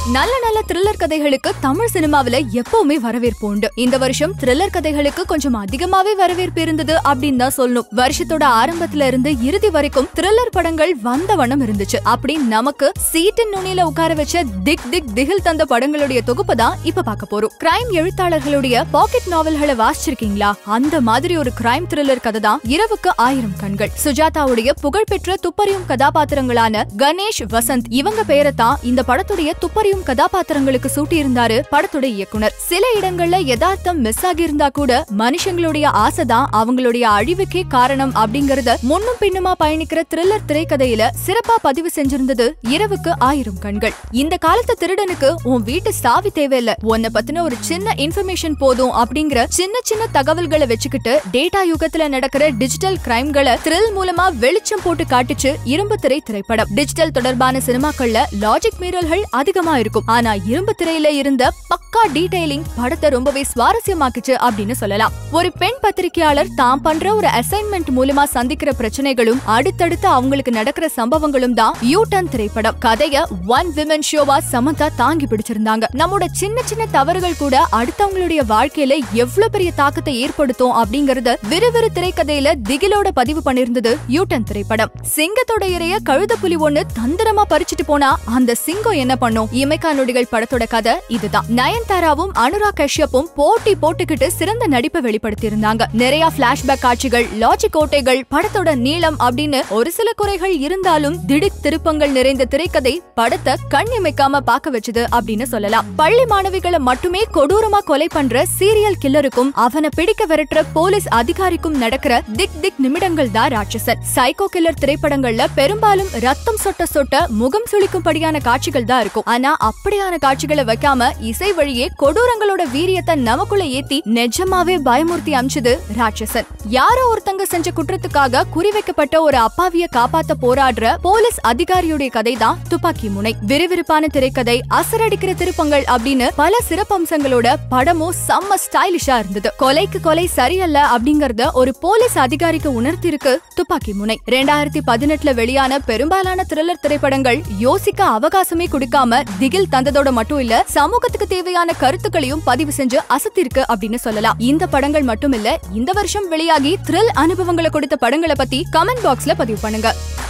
நல்ல நல்ல த்ரில்லர் கதைகளுக்கு தமிழ் சினிமாவில எப்பவுமே வரவேற்பு உண்டு இந்த வருஷம் த்ரில்லர் கதைகளுக்கு கொஞ்சம் அதிகமாவே வரவேற்பு இருந்தது அப்படின்னு தான் சொல்லணும் வருஷத்தோட ஆரம்பத்துல இருந்து இறுதி வரைக்கும் த்ரில்லர் படங்கள் வந்த வண்ணம் இருந்துச்சு அப்படி நமக்கு சீட்டின் நுனியில உட்கார வச்ச திக் திக் திகில் தந்த படங்களுடைய தொகுப்பு தான் இப்ப பார்க்க போறோம் கிரைம் எழுத்தாளர்களுடைய பாக்கெட் நாவல்களை வாசிச்சிருக்கீங்களா அந்த மாதிரி ஒரு கிரைம் த்ரில்லர் கதை தான் இரவுக்கு ஆயிரம் கண்கள் சுஜாதாவுடைய புகழ்பெற்ற துப்பறியும் கதாபாத்திரங்களான கணேஷ் வசந்த் இவங்க பேரை தான் இந்த படத்துடைய துப்பறியும் கதாபாத்திரங்களுக்கு சூட்டியிருந்தாரு படத்துடைய இயக்குனர் சில இடங்கள்ல யதார்த்தம் மிஸ் ஆகியிருந்தா கூட மனுஷங்களுடைய ஆசைதான் அவங்களுடைய அழிவுக்கே காரணம் அப்படிங்கறத முன்னும் பின்னுமா பயணிக்கிற த்ரில்லர் திரைக்கதையில சிறப்பா பதிவு செஞ்சிருந்தது இரவுக்கு ஆயிரம் கண்கள் இந்த காலத்து திருடனுக்கு உன் வீட்டு சாவி தேவையில்ல உன்னை பத்தின ஒரு சின்ன இன்ஃபர்மேஷன் போதும் அப்படிங்கிற சின்ன சின்ன தகவல்களை வச்சுக்கிட்டு டேட்டா யுகத்துல நடக்கிற டிஜிட்டல் கிரைம்களை த்ரில் மூலமா வெளிச்சம் போட்டு காட்டுச்சு இரும்பு திரை திரைப்படம் டிஜிட்டல் தொடர்பான சினிமாக்கள்ல லாஜிக் மீறல்கள் அதிகமா இருக்கும் ஆனா இரும்பு திரையில இருந்த பக்கா டீடைலிங் படத்தை ரொம்பவே சுவாரஸ்யமாக்குச்சு அப்படின்னு சொல்லலாம் ஒரு பெண் பத்திரிகையாளர் தாம் பண்ற ஒரு அசைன்மெண்ட் மூலமா சந்திக்கிற பிரச்சனைகளும் அடுத்தடுத்து அவங்களுக்கு நடக்கிற சம்பவங்களும் தான் யூ டர்ன் திரைப்படம் கதைய ஒன் விமன் ஷோவா சமந்தா தாங்கி பிடிச்சிருந்தாங்க நம்மோட சின்ன சின்ன தவறுகள் கூட அடுத்தவங்களுடைய வாழ்க்கையில எவ்வளவு பெரிய தாக்கத்தை ஏற்படுத்தும் அப்படிங்கறத விறுவிறு திரைக்கதையில திகிலோட பதிவு பண்ணிருந்தது யூ டர்ன் திரைப்படம் சிங்கத்தோட இறைய கழுத புலி ஒண்ணு தந்திரமா பறிச்சுட்டு போனா அந்த சிங்கம் என்ன பண்ணும் இமைக்கா நொடிகள் படத்தோட கதை இதுதான் நயன்தாராவும் அனுராக் கஷ்யப்பும் போட்டி போட்டுக்கிட்டு சிறந்த நடிப்பை வெளிப்படுத்தியிருந்தாங்க நிறைய பிளாஷ்பேக் காட்சிகள் லாஜிக் கோட்டைகள் படத்தோட நீளம் அப்படின்னு ஒரு சில குறைகள் இருந்தாலும் திடுக் திருப்பங்கள் நிறைந்த திரைக்கதை படத்தை கண் இமைக்காம பார்க்க வச்சது அப்படின்னு சொல்லலாம் பள்ளி மாணவிகளை மட்டுமே கொடூரமா கொலை பண்ற சீரியல் கில்லருக்கும் அவனை பிடிக்க விரட்டுற போலீஸ் அதிகாரிக்கும் நடக்கிற திக் திக் நிமிடங்கள் தான் ராட்சசன் சைக்கோ கில்லர் திரைப்படங்கள்ல பெரும்பாலும் ரத்தம் சொட்ட சொட்ட முகம் சுளிக்கும்படியான காட்சிகள் தான் இருக்கும் ஆனா அப்படியான காட்சிகளை வைக்காம இசை வழியே கொடூரங்களோட வீரியத்தை நமக்குள்ள ஏத்தி நிஜமாவே பயமுறுத்தி அமிச்சது ராட்சசன் யாரோ ஒருத்தங்க செஞ்ச குற்றத்துக்காக குறிவைக்கப்பட்ட ஒரு அப்பாவிய காப்பாத்த போராடுற போலீஸ் அதிகாரியுடைய கதை தான் துப்பாக்கி முனை விறுவிறுப்பான திரைக்கதை அசரடிக்கிற திருப்பங்கள் அப்படின்னு பல சிறப்பம்சங்களோட படமும் செம்ம ஸ்டைலிஷா இருந்தது கொலைக்கு கொலை சரியல்ல அப்படிங்கறத ஒரு போலீஸ் அதிகாரிக்கு உணர்த்திருக்கு துப்பாக்கி முனை ரெண்டாயிரத்தி பதினெட்டுல வெளியான பெரும்பாலான த்ரில்லர் திரைப்படங்கள் யோசிக்க அவகாசமே கொடுக்காம திகில் தந்ததோட மட்டும் இல்ல சமூகத்துக்கு தேவையான கருத்துக்களையும் பதிவு செஞ்சு அசத்திருக்கு அப்படின்னு சொல்லலாம் இந்த படங்கள் மட்டும் இல்ல இந்த வருஷம் வெளியாகி த்ரில் அனுபவங்களை கொடுத்த படங்களை பத்தி கமெண்ட் பாக்ஸ்ல பதிவு பண்ணுங்க